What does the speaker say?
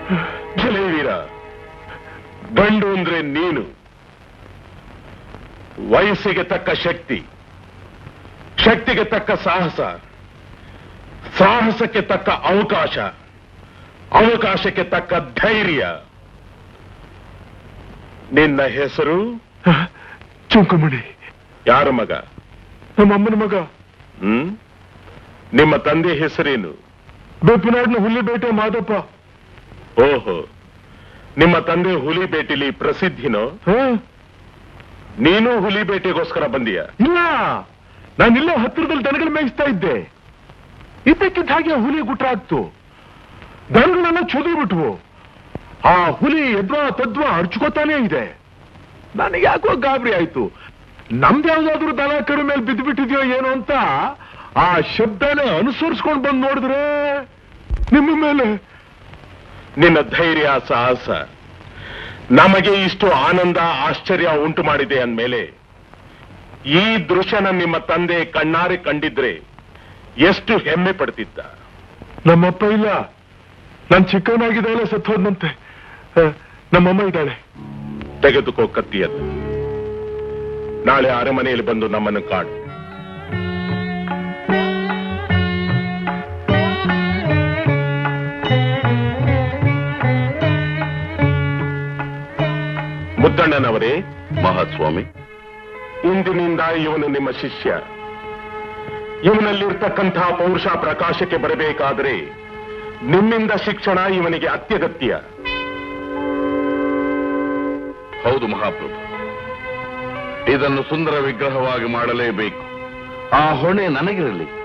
ಜಲವೀರ ಗಂಡು ಅಂದ್ರೆ ನೀನು ವಯಸ್ಸಿಗೆ ತಕ್ಕ ಶಕ್ತಿ ಶಕ್ತಿಗೆ ತಕ್ಕ ಸಾಹಸ ಸಾಹಸಕ್ಕೆ ತಕ್ಕ ಅವಕಾಶ ಅವಕಾಶಕ್ಕೆ ತಕ್ಕ ಧೈರ್ಯ ನಿನ್ನ ಹೆಸರು ಚುಂಕಮಣಿ ಯಾರ ಮಗ ನಮ್ಮ ಅಮ್ಮನ ಮಗ ಹ್ಮ್ ನಿಮ್ಮ ತಂದೆ ಹೆಸರೇನು ಬೆಪ್ಪನಾಡಿನ ಹುಲಿ ಬೇಟೆ ಮಾದಪ್ಪ ಓಹೋ ನಿಮ್ಮ ತಂದೆ ಹುಲಿ ಬೇಟೆಲಿ ಪ್ರಸಿದ್ಧಿನೋ ಹ? ನೀನು ಹುಲಿ ಬೇಟೆಗೋಸ್ಕರ ಬಂದೀಯ ಇಲ್ಲ ನಾನು ಇಲ್ಲೇ ಹತ್ತಿರದಲ್ಲಿ ದನಗಳು ಮೇಯಿಸ್ತಾ ಇದ್ದೆ ಇದ್ದಕ್ಕಿದ್ದ ಹಾಗೆ ಹುಲಿ ಗುಟ್ರ ಆಗ್ತು ದನಗಳೆಲ್ಲ ಚೊದು ಬಿಟ್ವು ಆ ಹುಲಿ ಎದ್ವಾ ತದ್ವಾ ಅರ್ಚ್ಕೋತಾನೇ ಇದೆ ನನಗೆ ಯಾಕೋ ಗಾಬರಿ ಆಯ್ತು ನಮ್ದು ಯಾವ್ದಾದ್ರು ದನ ಕರು ಮೇಲೆ ಬಿದ್ದು ಬಿಟ್ಟಿದ್ಯೋ ಏನೋ ಅಂತ ಆ ಶಬ್ದನೇ ಅನುಸರಿಸ್ಕೊಂಡು ಬಂದು ನೋಡಿದ್ರೆ ನಿಮ್ಮ ಮೇಲೆ ನಿನ್ನ ಧೈರ್ಯ ಸಾಹಸ ನಮಗೆ ಇಷ್ಟು ಆನಂದ ಆಶ್ಚರ್ಯ ಉಂಟು ಮಾಡಿದೆ ಅಂದ್ಮೇಲೆ ಈ ದೃಶ್ಯನ ನಿಮ್ಮ ತಂದೆ ಕಣ್ಣಾರೆ ಕಂಡಿದ್ರೆ ಎಷ್ಟು ಹೆಮ್ಮೆ ಪಡ್ತಿದ್ದ ನಮ್ಮಪ್ಪ ಇಲ್ಲ ನಾನು ಚಿಕ್ಕವನಾಗಿದ್ದಾಳೆ ಸತ್ತೋದ್ನಂತೆ ಆ, ನಮ್ಮಮ್ಮ ಇದ್ದಾಳೆ ತೆಗೆದುಕೋ ಕತ್ತಿಯನ್ನು ನಾಳೆ ಅರಮನೆಯಲ್ಲಿ ಬಂದು ನಮ್ಮನ್ನು ಕಾಡು ಮುದ್ದಣ್ಣನವರೇ ಮಹಾಸ್ವಾಮಿ ಇಂದಿನಿಂದ ಇವನು ನಿಮ್ಮ ಶಿಷ್ಯ ಇವನಲ್ಲಿರ್ತಕ್ಕಂತಹ ಪೌರುಷ ಪ್ರಕಾಶಕ್ಕೆ ಬರಬೇಕಾದರೆ ನಿಮ್ಮಿಂದ ಶಿಕ್ಷಣ ಇವನಿಗೆ ಅತ್ಯಗತ್ಯ ಹೌದು ಮಹಾಪ್ರಭು ಇದನ್ನು ಸುಂದರ ವಿಗ್ರಹವಾಗಿ ಮಾಡಲೇಬೇಕು ಆ ಹೊಣೆ ನನಗಿರಲಿ